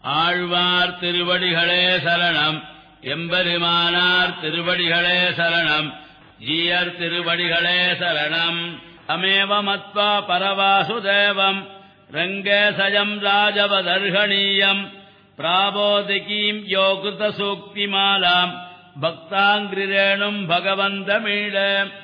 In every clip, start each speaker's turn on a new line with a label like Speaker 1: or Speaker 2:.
Speaker 1: ஆழ்வார் திருவடிகளே சரணம் எம்பெருமானார் திருவடிகளே சரணம் ஜீயர் திருவடிகளே சரணம் அமேவ மத்வா பரவாசுதேவம் ரங்கேசயம் ராஜவதர்கணீயம் பிராபோதிகீம் யோகிருத சூக்திமாலாம் பக்தாங்கிரேணும் பகவந்தமீழ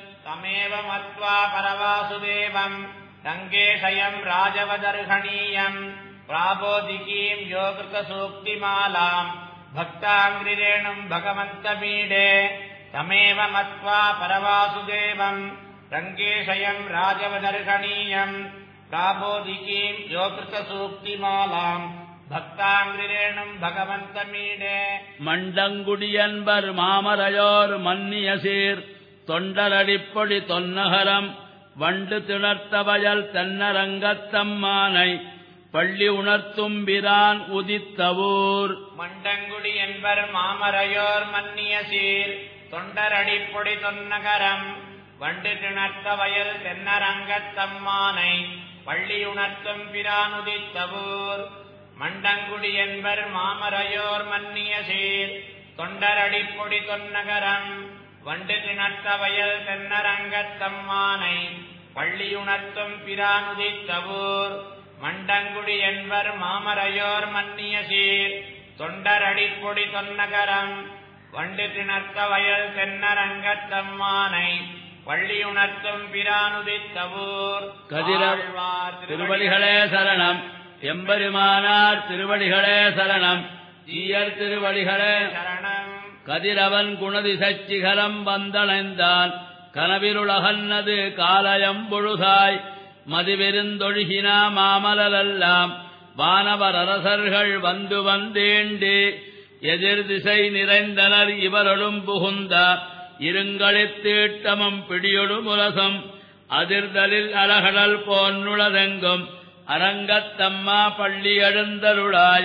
Speaker 2: तमेव मत्वा परवासुदेवम् रङ्गेशयम् राजवदर्हणीयम् प्राबोधिकीम् योगृतसूक्तिमालाम् भक्ताङ्ग्रिरेणुम् भगवन्तमीडे तमेव मत्वा परवासुदेवम् रङ्गेशयम् राजवदर्हणीयम् प्राबोधिकीम् योगृतसूक्तिमालाम् भक्ताङ्ग्रिरेणुम् भगवन्तमीडे
Speaker 1: மண்டங்குடியன்பர் மாமரையோர் மன்னிய சீர் தொண்டரடிப்பொடி தொன்னகரம் வண்டு திணர்த்த வயல் தென்னரங்கத்தம்மானை பள்ளி உணர்த்தும் பிரான் உதித்தவூர்
Speaker 2: மண்டங்குடி என்பர் மாமரையோர் மன்னிய சீர் தொண்டரடிப்பொடி தொன்னகரம் வண்டு திணர்த்த வயல் தென்னரங்கத்தம்மானை பள்ளியுணர்த்தும் பிரானுதித்தவூர் மண்டங்குடி என்பர் மாமரையோர் மன்னிய சீர் தொண்டரடிப்பொடி தொன்னகரம் வண்டு திணர்த்த வயல் தென்னரங்கத்தம்மானை பள்ளியுணர்த்தும் பிரானுதித்தவூர் மண்டங்குடி என்பர் மாமரையோர் மன்னிய சீர் தொண்டரடிப்பொடி தொன்னகரம் வண்டு திணர்த்த வயல் தென்னரங்கத்தம்மானை பள்ளியுணர்த்தும் பிரானுதித்தவூர்
Speaker 1: கதிர
Speaker 2: ஆழ்வார்
Speaker 1: திருவடிகளே சரணம் எம்பெருமானார் திருவடிகளே சரணம் ஈயர் திருவடிகளே
Speaker 2: சரணம்
Speaker 1: கதிரவன் குணதிசச்சிகரம் வந்தணைந்தான் கனவிருளகன்னது காலயம் பொழுதாய் மதிவிருந்தொழுகினா மாமலரெல்லாம் வானவர் அரசர்கள் வந்து வந்தேண்டு எதிர் திசை நிறைந்தனர் இவரொடும் புகுந்த இருங்களித் தீட்டமும் பிடியொடு முரசம் அதிர்தலில் அலகடல் போன்னுளதெங்கும் அரங்கத்தம்மா பள்ளி எழுந்தருளாய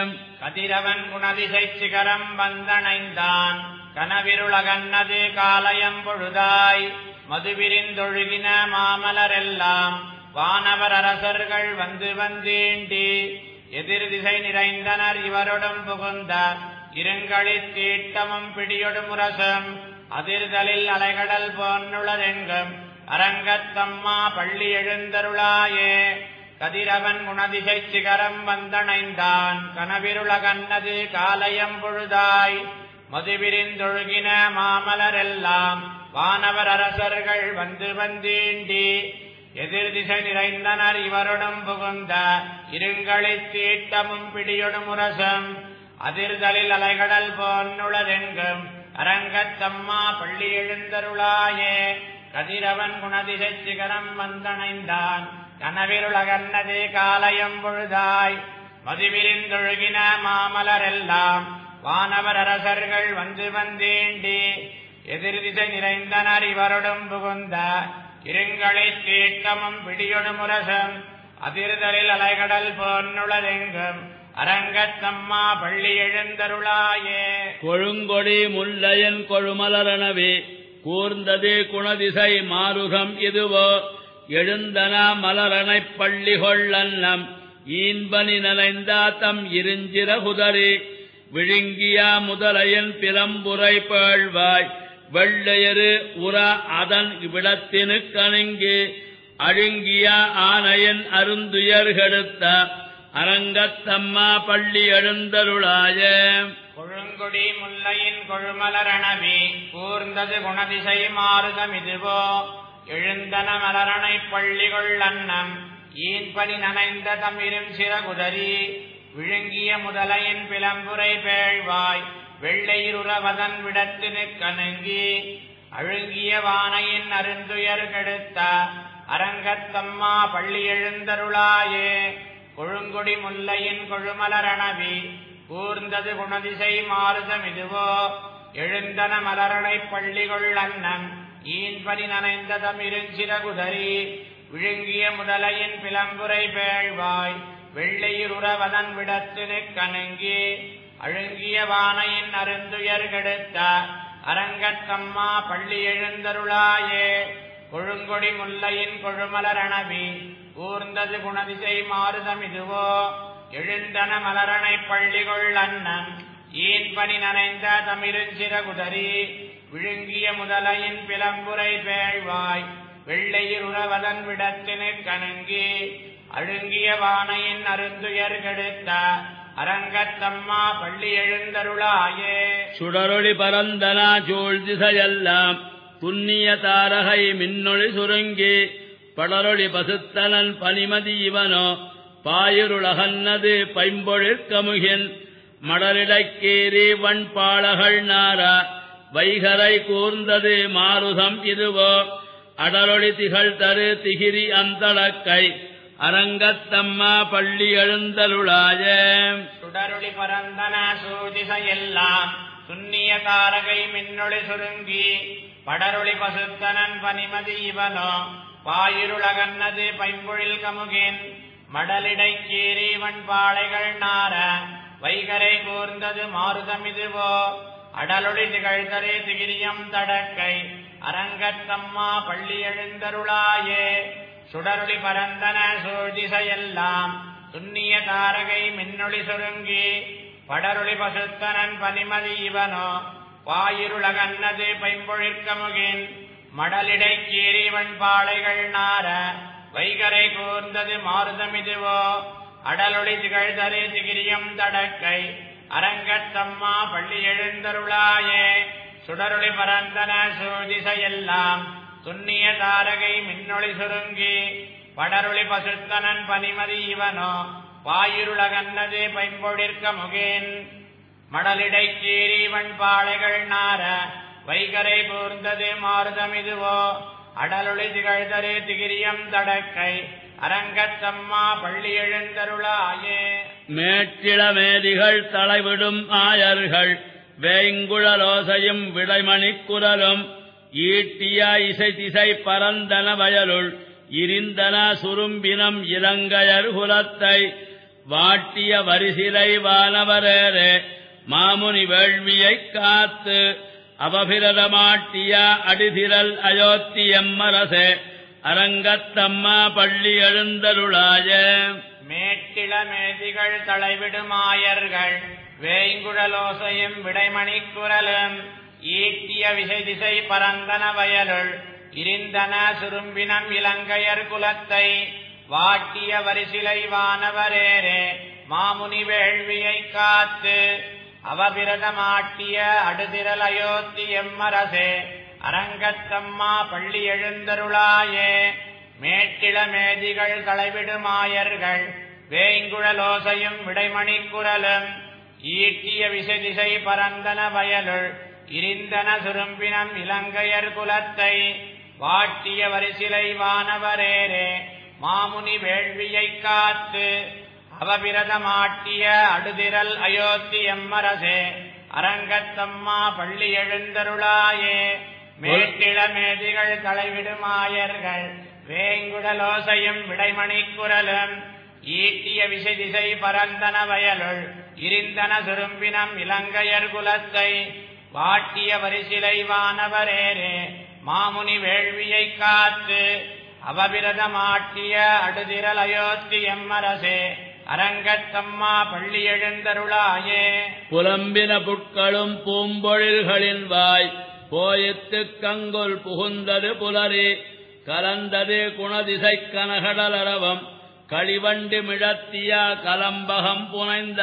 Speaker 2: கதிரவன் குணதிசை சிகரம் வந்தணைந்தான் கனவிருளகன்னது காலயம் பொழுதாய் மதுவிரிந்தொழுகின மாமலரெல்லாம் வானவர் அரசர்கள் வந்து வந்தீண்டி எதிர் திசை நிறைந்தனர் இவருடன் புகுந்த இருங்களித் தீட்டமும் பிடியொடு முரசம் அதிர்தலில் அலைகடல் போன்னுளதெங்கும் அரங்கத்தம்மா பள்ளி எழுந்தருளாயே கதிரவன் குணதிசை சிகரம் வந்தணைந்தான் கனவிருளகன்னது காலயம் பொழுதாய் மதுவிரிந்தொழுகின மாமலரெல்லாம் வானவர் அரசர்கள் வந்து வந்தீண்டி எதிர் திசை நிறைந்தனர் இவருடன் புகுந்த இருங்களித் தீட்டமும் பிடியொடு முரசம் அதிர்தலில் அலைகடல் போன்னுளதெங்கும் அரங்கத்தம்மா பள்ளி எழுந்தருளாயே கதிரவன் குணதிசை சிகரம் வந்தணைந்தான் கனவிருளகன்னது காலயம் பொழுதாய் மதுவிரிந்தொழுகின மாமலரெல்லாம் வானவர் அரசர்கள் வந்து வந்தீண்டி எதிர் திசை நிறைந்தனர் இவருடன் புகுந்த இருங்களித் தீட்டமும் பிடியொடு முரசம் அதிர்தலில் அலைகடல் போன்னுளதெங்கும் அரங்கத்தம்மா பள்ளி எழுந்தருளாயே
Speaker 1: கொழுங்கொடி முல்லையன் கொழுமலரணவே கூர்ந்தது குணதிசை மாருகம் இதுவோ எழுந்தன மலரணைப் பள்ளி கொள்ளன்னம் ஈன்பனி நனைந்தா தம் இருஞ்சிற குதறி விழுங்கியா முதலையன் பிறம்புரை பேழ்வாய் வெள்ளையரு உற அதன் விடத்தினு கணுங்கி அழுங்கிய ஆனையன் அருந்துயர்கெடுத்த அரங்கத்தம்மா பள்ளி எழுந்தருளாய
Speaker 2: கொழுங்குடி முல்லையின் கொழுமலரணவி கூர்ந்தது குணதிசை மாறுதமிதுவோ எழுந்தன மலரணைப் பள்ளிகொள் அன்னம் ஈன்படி நனைந்த தமிரும் சிறகுதறி விழுங்கிய முதலையின் பிளம்புரை பேழ்வாய் வெள்ளையிருவதன் விடத்தினு கணுங்கி அழுங்கிய வானையின் அருந்துயர் கெடுத்த அரங்கத்தம்மா பள்ளி எழுந்தருளாயே கொழுங்குடி முல்லையின் கொழுமலரணவி கூர்ந்தது குணதிசை மாறுதமிதுவோ எழுந்தன மலரணைப் பள்ளிகொள் அன்னம் ஈன்படி நனைந்ததம் இருஞ்சிறகுதறி விழுங்கிய முதலையின் பிளம்புரை பேழ்வாய் வெள்ளையிருவதன் விடத்தினு கணுங்கி அழுங்கிய வானையின் அருந்துயர் கெடுத்த அரங்கத்தம்மா பள்ளி எழுந்தருளாயே கொழுங்கொடி முல்லையின் கொழுமலரணவி ஊர்ந்தது குணதிசை மாறுதமிதுவோ எழுந்தன மலரணைப் பள்ளிகொள் அண்ணன் ஈன்பனி நனைந்த தமிருஞ்சிறகுதறி விழுங்கிய முதலையின் பிளம்புரை பேழ்வாய் வெள்ளையில் உறவதன் விடத்தினுக் கணுங்கி அழுங்கிய வானையின் அருந்துயர் கெடுத்த அரங்கத்தம்மா பள்ளி எழுந்தருளாயே
Speaker 1: சுடரொளி பரந்தனா சூழ் திசையெல்லாம் புண்ணிய தாரகை மின்னொளி சுருங்கி படரொளி பசுத்தனன் பனிமதி இவனோ பாயிருளகன்னது பைம்பொழிற்கமுகின் மடலிடக்கேரி வண்பாளகள் நார வைகரை கூர்ந்தது மாருதம் இதுவோ அடரொளி திகழ் தரு திகிரி அந்தளக்கை அரங்கத்தம்மா பள்ளி எழுந்தருளாய
Speaker 2: சுடருளி பரந்தன சூதிசையெல்லாம் சுன்னிய தாரகை மின்னொளி சுருங்கி படருளி பசுத்தனன் பனிமதி இவனோ பாயிருளகன்னது பைம்பொழில் கமுகின் மடலிடை கீரி வண்பாளைகள் நார வைகரை கூர்ந்தது மாருதமிதுவோ அடலொளி திகழ்தரே திகிரியம் தடக்கை அரங்கத்தம்மா பள்ளி எழுந்தருளாயே சுடருளி பரந்தன சூழ்திசையெல்லாம் துண்ணிய தாரகை மின்னொளி சுருங்கி படருளி பசுத்தனன் பனிமதி இவனோ வாயிருளகன்னது பைம்பொழிற்கமுகின் மடலிடை கீரிவன் பாளைகள் நார வைகரை கூர்ந்தது மாருதமிதுவோ அடலொளி திகழ்தரு திகிரியம் தடக்கை அரங்கத்தம்மா பள்ளி எழுந்தருளாயே சுடருளி பரந்தன சூதிசையெல்லாம் துண்ணிய தாரகை மின்னொளி சுருங்கி படருளி பசுத்தனன் பனிமதி இவனோ வாயிருளகன்னது பைம்பொழிற்க முகேன் மடலிடை கீரிவன் பாளைகள் நார வைகரை கூர்ந்தது மாறுதமிதுவோ அடலொளி திகழ்தரு திகிரியம் தடக்கை அரங்கத்தம்மா பள்ளி எழுந்தருளாயே
Speaker 1: மேற்றிளமேதிகள் தலைவிடும் ஆயர்கள் வேங்குழலோசையும் விடைமணிக் குரலும் ஈட்டிய இசை திசை பரந்தன வயலுள் இருந்தன சுரும்பினம் இலங்கையர் குலத்தை வாட்டிய வரிசிலை வானவரேரே மாமுனி வேள்வியைக் காத்து அவபிரதமாட்டிய அடிதிரல் அயோத்தியம்மரசே அரங்கத்தம்மா பள்ளி எழுந்தருளாய
Speaker 2: மேட்டிளமேதிகள் தலைவிடுமாயர்கள் வேய்குழலோசையும் விடைமணிக் குரலும் ஈட்டிய விசை திசை பரந்தன வயலுள் இருந்தன சுரும்பினம் இலங்கையர் குலத்தை வாட்டிய வரிசிலை வானவரேரே மாமுனி வேள்வியைக் காத்து அவபிரதமாட்டிய அடுதிரல் அயோத்தி எம்மரசே அரங்கத்தம்மா பள்ளி எழுந்தருளாயே மேட்டிளமேதிகள் தலைவிடுமாயர்கள் வேய்குழலோசையும் விடைமணிக் குரலும் ஈட்டிய விசதிசை பரந்தன வயலுள் இருந்தன சுரும்பினம் இலங்கையர் குலத்தை வாட்டிய வரிசிலை வானவரேரே மாமுனி வேள்வியைக் காத்து அவபிரதமாட்டிய அடுதிரல் அயோத்தி எம்மரசே அரங்கத்தம்மா பள்ளி எழுந்தருளாயே மேட்டிளமேதிகள் தலைவிடுமாயர்கள் வேங்குடலோசையும் விடைமணிக் குரலும் ஈட்டிய விசை திசை பரந்தன வயலுள் இருந்தன சுரும்பினம் இலங்கையர் குலத்தை வாட்டிய வரிசிலை வானவரேரே மாமுனி வேள்வியைக் காத்து அவபிரதமாட்டிய அடுதிரல் அயோத்தி எம்மரசே அரங்கத்தம்மா பள்ளி எழுந்தருளாயே
Speaker 1: புலம்பின புட்களும் பூம்பொழில்களின் வாய் போயித்துக் கங்குல் புகுந்தது புலரி கலந்தது குணதிசை கனகடலரவம் களிவண்டு மிழத்திய கலம்பகம் புனைந்த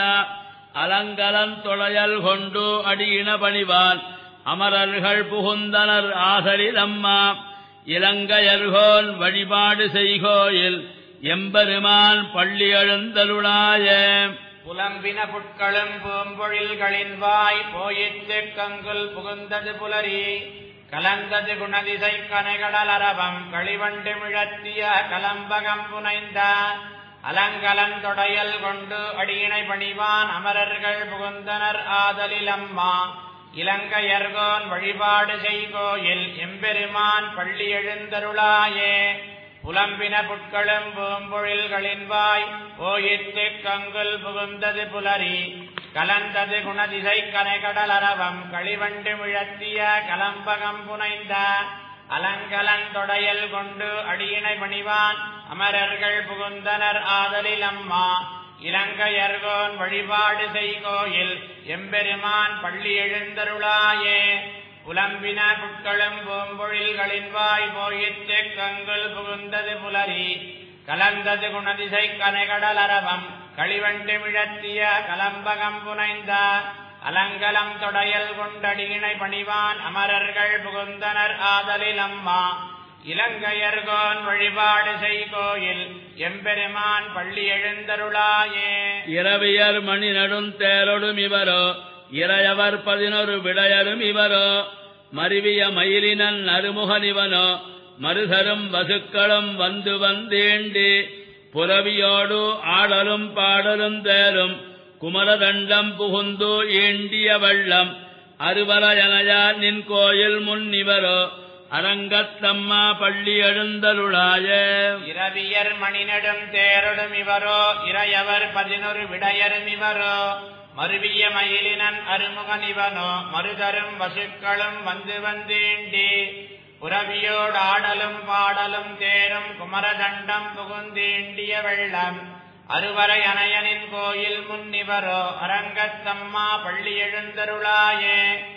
Speaker 1: அலங்கலன் தொழையல் கொண்டு அடியின பணிவான் அமரர்கள் புகுந்தனர் ஆசரிலம்மா இலங்கையர்கோன் வழிபாடு செய்கோயில் எம்பெருமான் பள்ளி எழுந்தருளாய
Speaker 2: புலம்பின புட்களும் பூம்பொழில்களின் வாய் போயித்து கங்குல் புகுந்தது புலரி கலந்தது குணதிசை கனைகடல் அரவம் களிவண்டு மிழத்திய கலம்பகம் புனைந்த அலங்கலன் தொடையல் கொண்டு அடியினை பணிவான் அமரர்கள் புகுந்தனர் ஆதலில் அம்மா இலங்கையர்கோன் வழிபாடு செய்கோயில் எம்பெருமான் பள்ளி எழுந்தருளாயே புலம்பின புட்களும் பூம்பொழில்களின் வாய் போயித்து கங்குல் புகுந்தது புலரி கலந்தது குணதிசை கனைகடல் அரவம் களிவண்டு மிழத்திய கலம்பகம் புனைந்த அலங்கலன் தொடையல் கொண்டு அடியினை பணிவான் அமரர்கள் புகுந்தனர் ஆதலில் அம்மா இலங்கையர்கோன் வழிபாடு செய்கோயில் எம்பெருமான் பள்ளி எழுந்தருளாயே புலம்பின புட்களும் பூம்பொழில்களின் வாய் போயிற்று கங்குல் புகுந்தது புலரி கலந்தது குணதிசை கனைகடல் அரவம் களிவண்டு விழத்திய கலம்பகம் புனைந்த அலங்கலம் தொடையல் கொண்டடியினை பணிவான் அமரர்கள் புகுந்தனர் ஆதலில் அம்மா இலங்கையர்கோன் வழிபாடு செய்கோயில் எம்பெருமான் பள்ளி எழுந்தருளாயே
Speaker 1: இரவியர் மணி நடுந்தேரொடும் இவரோ இறையவர் பதினொரு விடையரும் இவரோ மருவிய மயிலினன் நறுமுகன் இவனோ மருதரும் வசுக்களும் வந்து வந்தேண்டி புறவியோடு ஆடலும் பாடலும் தேரும் குமரதண்டம் புகுந்து ஏண்டிய வெள்ளம் அறுவரையனையார் நின் கோயில் முன்னிவரோ அரங்கத்தம்மா பள்ளி எழுந்தருளாய
Speaker 2: இரவியர் மணிநெடும் தேரொடும் இவரோ இறையவர் பதினொரு விடையரும் இவரோ மருவிய மயிலினன் அருமுகன் இவனோ மருதரும் வசுக்களும் வந்து வந்தேண்டி புறவியோடு ஆடலும் பாடலும் தேரும் குமரதண்டம் புகுந்தேண்டிய வெள்ளம் அறுவரை அணையனின் கோயில் முன்னிவரோ அரங்கத்தம்மா பள்ளி எழுந்தருளாயே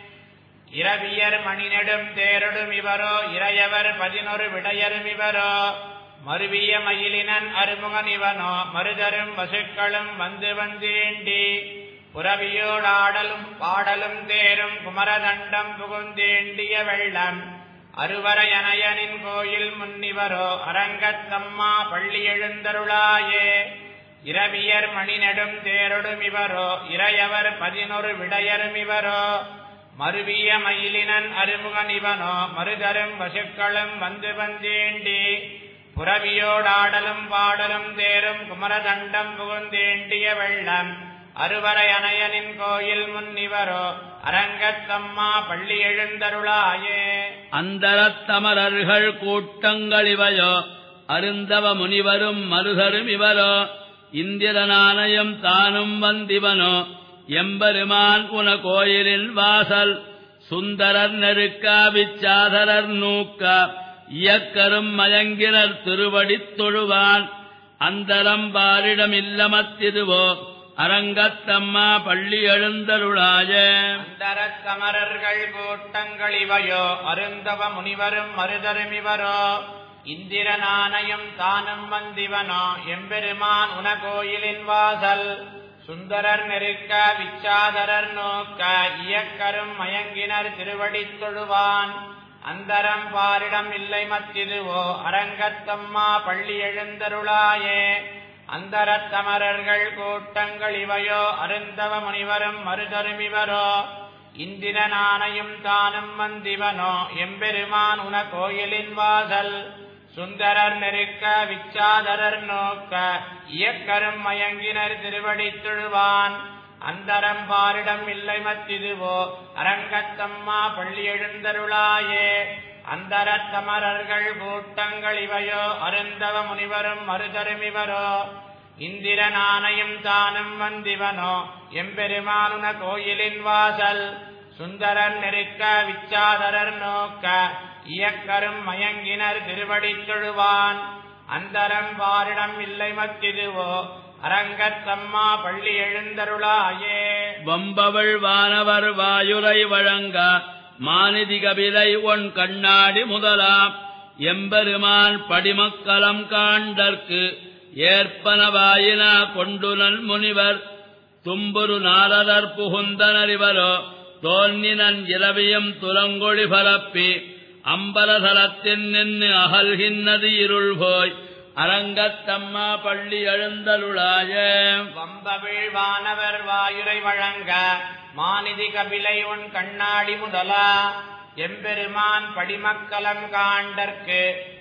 Speaker 2: இரவியர் மணிநெடும் தேரொடும் இவரோ இறையவர் பதினொரு விடையரும் இவரோ மருவிய மயிலினன் அருமுகன் இவனோ மருதரும் வசுக்களும் வந்து வந்தேண்டி புறவியோடு ஆடலும் பாடலும் தேரும் குமரதண்டம் புகுந்தேண்டிய வெள்ளம் அறுவரை அணையனின் கோயில் முன்னிவரோ அரங்கத்தம்மா பள்ளி எழுந்தருளாயே இரவியர் மணிநெடும் தேரொடும் இவரோ இறையவர் பதினொரு விடையரும் இவரோ மருவிய மயிலினன் அருமுகன் இவனோ மருதரும் வசுக்களும் வந்து வந்தேண்டி புறவியோடாடலும் பாடலும் தேரும் குமரதண்டம் புகுந்தேண்டிய வெள்ளம் அறுவரை அணையனின் கோயில் முன்னிவரோ அரங்கத்தம்மா பள்ளி எழுந்தருளாயே
Speaker 1: அந்தரத்தமரர்கள் கூட்டங்கள் இவையோ அருந்தவ முனிவரும் மருதரும் இவரோ இந்திரனானயம் தானும் வந்திவனோ எம்பெருமான் உன கோயிலின் வாசல் சுந்தரர் நெருக்க விச்சாதரர் நூக்க இயக்கரும் மயங்கினர் திருவடித் தொழுவான் அந்தரம் பாரிடம் இல்லமத்திதுவோ அரங்கத்தம்மா பள்ளி எழுந்தருளாய
Speaker 2: அந்தரத்தமரர்கள் கூட்டங்கள் இவையோ அருந்தவ முனிவரும் மருதரும் இவரோ இந்திரனானயம் தானும் வந்திவனோ எம்பெருமான் உன கோயிலின் வாசல் சுந்தரர் நெருக்க விச்சாதரர் நோக்க இயக்கரும் மயங்கினர் திருவடித் தொழுவான் அந்தரம் பாரிடம் இல்லை மத்திதுவோ அரங்கத்தம்மா பள்ளி எழுந்தருளாயே அந்தரத்தமரர்கள் கூட்டங்கள் இவையோ அருந்தவ முனிவரும் மருதரும் இவரோ இந்திரனானையும் தானும் வந்திவனோ எம்பெருமான் உன கோயிலின் வாசல் சுந்தரர் நெருக்க விச்சாதரர் நோக்க இயக்கரும் மயங்கினர் திருவடித் தொழுவான் அந்தரம் பாரிடம் இல்லை மத்திதுவோ அரங்கத்தம்மா பள்ளி எழுந்தருளாயே அந்தரத்தமரர்கள் கூட்டங்கள் இவையோ அருந்தவ முனிவரும் மருதரும் இவரோ இந்திரனானையும் தானும் வந்திவனோ எம்பெருமானுன கோயிலின் வாசல் சுந்தரர் நெருக்க விச்சாதரர் நோக்க இயக்கரும் மயங்கினர் திருவடித் தொழுவான் அந்தரம் பாரிடம் இல்லை மத்திதுவோ அரங்கத்தம்மா பள்ளி எழுந்தருளாயே
Speaker 1: வம்பவள் வானவர் வாயுரை வழங்க மாநிதி கபிலை ஒன் கண்ணாடி முதலாம் எம்பெருமான் படிமக்கலம் காண்டற்கு ஏற்பனவாயின கொண்டுனன் முனிவர் தும்புரு நாரதர் புகுந்தனரிவரோ தோன்னினன் இரவியும் துலங்கொழி பரப்பி அம்பலதலத்தின் நின்று அகல்கின்னது இருள் போய் அரங்கத்தம்மா பள்ளி எழுந்தருளாய
Speaker 2: வம்பவிழ் வானவர் வாயுரை வழங்க மாநிதி கபிலை உன் கண்ணாடி முதலா எம்பெருமான் படிமக்கலம் காண்டற்கு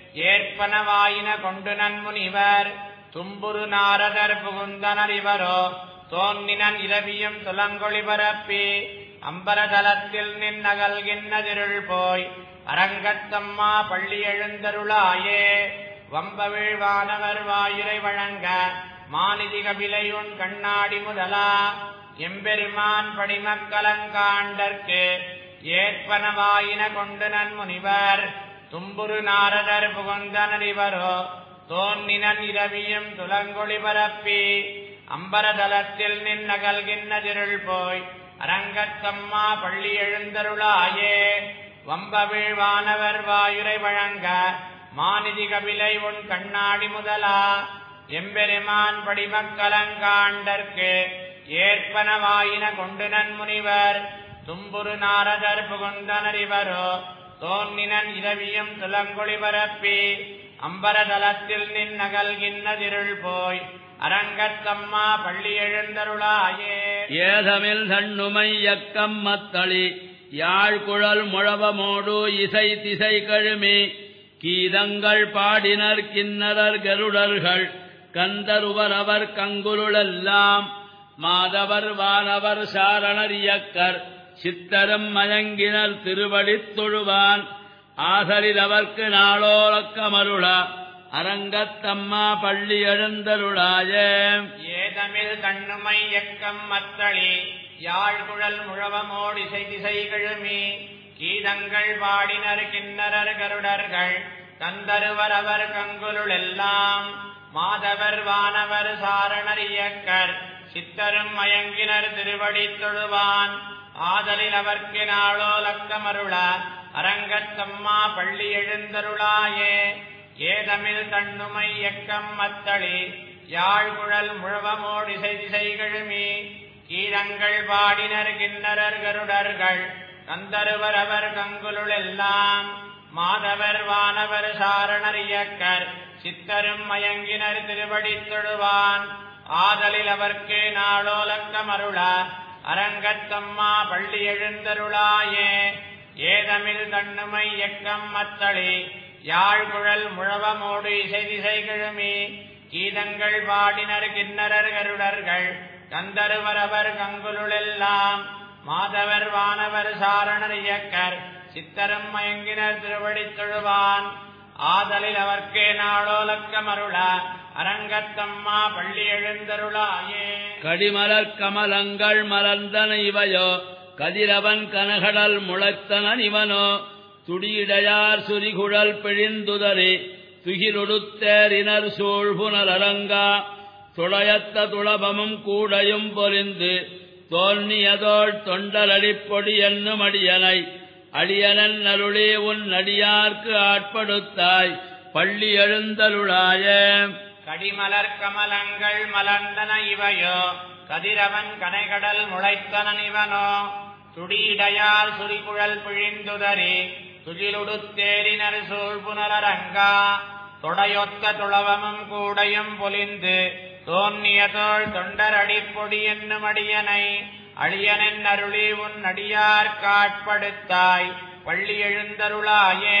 Speaker 2: ஏற்பனவாயின கொண்டு நன்முனிவர் தும்புரு நாரதர் புகுந்தனர் இவரோ தோன்னினன் இரவியும் துலங்கொழி பரப்பி அம்பரதலத்தில் நின்னகல்கின்னதிருள் போய் அரங்கத்தம்மா பள்ளி எழுந்தருளாயே வம்பவிழ் வானவர் வாயுரை வழங்க மாநிதி கபிலை உன் கண்ணாடி முதலா எம்பெருமான் படிமக்கலங்காண்டற்கு ஏற்பனவாயின கொண்டு நன்முனிவர் தும்புரு நாரதர் புகுந்தனர் இவரோ தோன்னினன் இரவியும் துலங்கொளி பரப்பி அம்பரதலத்தில் நின்னகல்கின்னதிருள் போய் அரங்கத்தம்மா பள்ளி எழுந்தருளாயே வம்பவிழ் வானவர் வாயுரை வழங்க மாநிதி கபிலை உன் கண்ணாடி முதலா எம்பெருமான் படிமக்கலங்காண்டற்கு ஏற்பனவாயின கொண்டு நன்முனிவர் தும்புரு நாரதர் புகுந்தனரிவரோ தோன்னினன் இரவியும் துலங்கொளி பரப்பி அம்பரதலத்தில் நின்னகல்கின்னதிருள் போய் அரங்கத்தம்மா பள்ளி எழுந்தருளாயே
Speaker 1: ஏதமில் தண்ணுமை யக்கம் மத்தளி யாழ்குழல் முழவமோடு இசை திசை கழுமி கீதங்கள் பாடினர் கிண்ணரர் கருடர்கள் கந்தருவரவர் கங்குருளெல்லாம் மாதவர் வானவர் சாரணர் இயக்கர் சித்தரும் மயங்கினர் திருவடித் தொழுவான் ஆசரில் அவர்க்கு நாளோலக்கமருள அரங்கத்தம்மா பள்ளி எழுந்தருளாய
Speaker 2: ஏதமில் கண்ணுமை எக்கம் மத்தளி யாழ்குழல் முழவமோடு இசை திசை கழுமி கீதங்கள் பாடினர் கிண்ணரர் கருடர்கள் கந்தருவர் அவர் கங்குலுள் எல்லாம் மாதவர் வானவர் சாரணர் இயக்கர் சித்தரும் மயங்கினர் திருவடித் தொழுவான் ஆதலில் அவர்க்கு நாளோ லக்கமருள அரங்கத்தம்மா பள்ளி எழுந்தருளாயே ஏதமில் தண்ணுமை எக்கம் மத்தளி யாழ்குழல் முழவமோடு இசை திசை கழுமி கீழங்கள் பாடினர் கிண்ணரர் கருடர்கள் கந்தருவர் அவர் கங்குலுள் எல்லாம் மாதவர் வானவர் சாரணர் இயக்கர் சித்தரும் மயங்கினர் திருவடித் தொழுவான் ஆதலில் அவர்க்கு நாளோலக்கமருள அரங்கத்தம்மா பள்ளி எழுந்தருளாயே ஏதமில் தண்ணுமை எக்கம் மத்தளி யாழ்குழல் முழவமோடு இசை திசை கிழமி கீதங்கள் பாடினர் கிண்ணரர் கருடர்கள் கந்தருவரவர் கங்குலுளெல்லாம் மாதவர் வானவர் சாரணர் இயக்கர் சித்தரும் மயங்கினர் திருவடித் தொழுவான் ஆதலில் அவர்க்கே நாளோலக்கமருள அரங்கத்தம்மா பள்ளி எழுந்தருளாயே
Speaker 1: கடிமலர் கமலங்கள் மலர்ந்தன இவையோ கதிரவன் கனகடல் முளைத்தனன் இவனோ துடியிடையார் சுரிகுழல் பிழிந்துதறி துகிலொடுத்தேரினர் சூழ்புணர் அரங்கா துளையத்த துளபமும் கூடையும் பொலிந்து தோன்னியதோள் தொண்டரடிப்பொடி என்னும் அடியனை அடியனன் அருளே உன் அடியார்க்கு ஆட்படுத்தாய் பள்ளி எழுந்தருளாய
Speaker 2: கடிமலர் கமலங்கள் மலர்ந்தன இவையோ கதிரவன் கனைகடல் முளைத்தனன் இவனோ துடியிடையார் சுரிகுழல் பிழிந்துதறி துகிலுடுத்தேரினர் சூழ்புணரங்கா தொடையொத்த துளவமும் கூடையும் பொலிந்து தோன்னிய தோள் தொண்டர் அடிப்பொடி என்னும் அடியனை அழியனென் அருளி உன் அடியார் காட்படுத்தாய் பள்ளி எழுந்தருளாயே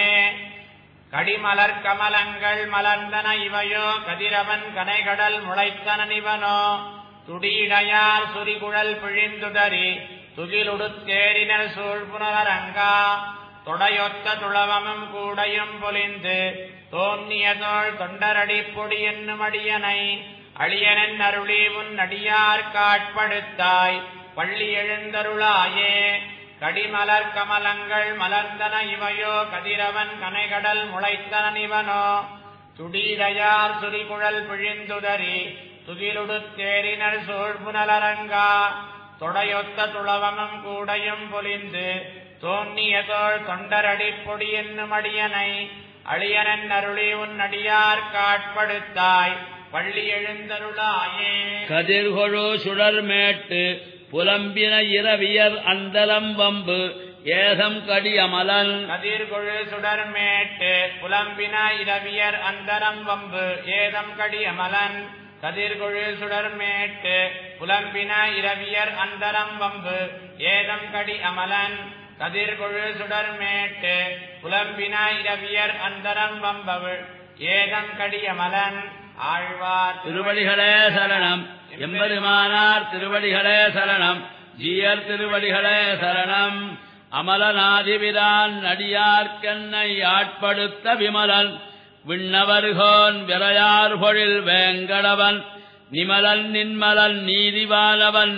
Speaker 2: கடிமலர் கமலங்கள் மலர்ந்தன இவையோ கதிரவன் கனைகடல் முளைத்தனன் இவனோ துடியிடையார் சுரிகுழல் பிழிந்துதறி துகிலுடுத்தேரினர் சூழ்புணரங்கா தொடையொத்த துளவமும் கூடையும் பொலிந்து தோன்னிய தோள் தொண்டரடிப்பொடி என்னும் அடியனை அழியனன் அருளி உன் அடியார் காட்படுத்தாய் பள்ளி எழுந்தருளாயே கடிமலர் கமலங்கள் மலர்ந்தன இவையோ கதிரவன் கனைகடல் முளைத்தனன் இவனோ துடியிடையார் சுரிகுழல் பிழிந்துதறி துகிலுடுத்தேரினர் சூழ்புனலரங்கா தொடையொத்த துளவமும் கூடையும் பொலிந்து தோன்னிய தோள் தொண்டரடிப்பொடி என்னும் அடியனை அழியனன் அருளி உன் அடியார் காட்படுத்தாய் பள்ளி எழுந்தருளாயே
Speaker 1: கதிர்கொழு சுடர்மேட்டு புலம்பின இரவியர் அந்தலம் வம்பு ஏதம் கடியமலன்
Speaker 2: கதிர்கொழு சுடர்மேட்டு புலம்பின இரவியர் அந்தரம் வம்பு ஏதம் கடியமலன் கதிர்கொழு சுடர்மேட்டு புலம்பின இரவியர் அந்தரம் வம்பு ஏதம் கடி அமலன் கதிர்கொழு சுடர்மேட்டு புலம்பின இரவியர் அந்தரம் வம்பவு ஏதம் கடியமலன் ஆழ்வார்
Speaker 1: திருவடிகளே சரணம் எம்பெருமானார் திருவடிகளே சரணம் ஜீயர் திருவடிகளே சரணம் அமலநாதிபிரான் நடியார்க்கென்னை ஆட்படுத்த விமலன் விண்ணவர்கோன் விரையார் பொழில் வேங்கடவன் நிமலன் நின்மலன் நீதிவானவன்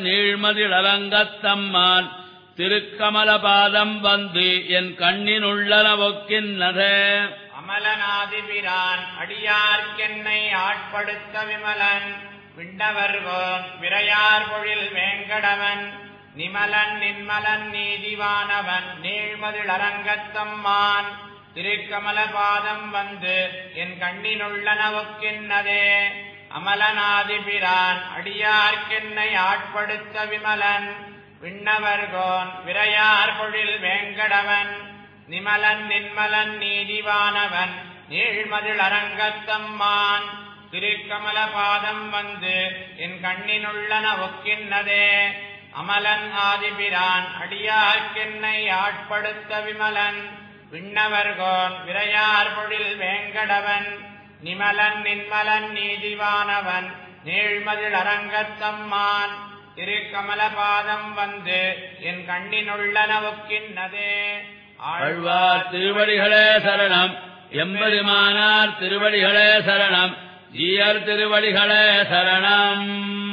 Speaker 1: நீழ்மதிழலங்கத்தம்மான் திருக்கமலபாதம் வந்து என் கண்ணினுள்ளன ஒக்கின்னதே
Speaker 2: அமலநாதிபிரான் அடியார்க்கென்னை ஆட்படுத்த விமலன் விண்ணவர்கோன் விரையார் பொழில் வேங்கடவன் நிமலன் நின்மலன் நீதிவானவன் நீழ்மதில் அரங்கத்தம்மான் திருக்கமல பாதம் வந்து என் கண்ணினுள்ளனவுக்கின்னதே அமலனாதிபிரான் அடியார்க்கென்னை ஆட்படுத்த விமலன் விண்ணவர்கோன் விரையார் பொழில் வேங்கடவன் நிமலன் நின்மலன் நீதிவானவன் நீழ்மதில் அரங்கத்தம்மான் திருக்கமல பாதம் வந்து என் கண்ணினுள்ளன ஒக்கின்னதே அமலன் ஆதிபிரான் அடியார்க்கென்னை ஆட்படுத்த விமலன் விண்ணவர்கோன் விரையார் பொழில் வேங்கடவன் நிமலன் நின்மலன் நீதிவானவன் நீழ்மதில் அரங்கத்தம்மான் திருக்கமல பாதம் வந்து என் கண்ணினுள்ளன ஒக்கின்னதே
Speaker 1: ஆழ்வார் திருவடிகளே சரணம் எம்பெருமானார் திருவடிகளே சரணம் ஜீயர் திருவடிகளே சரணம்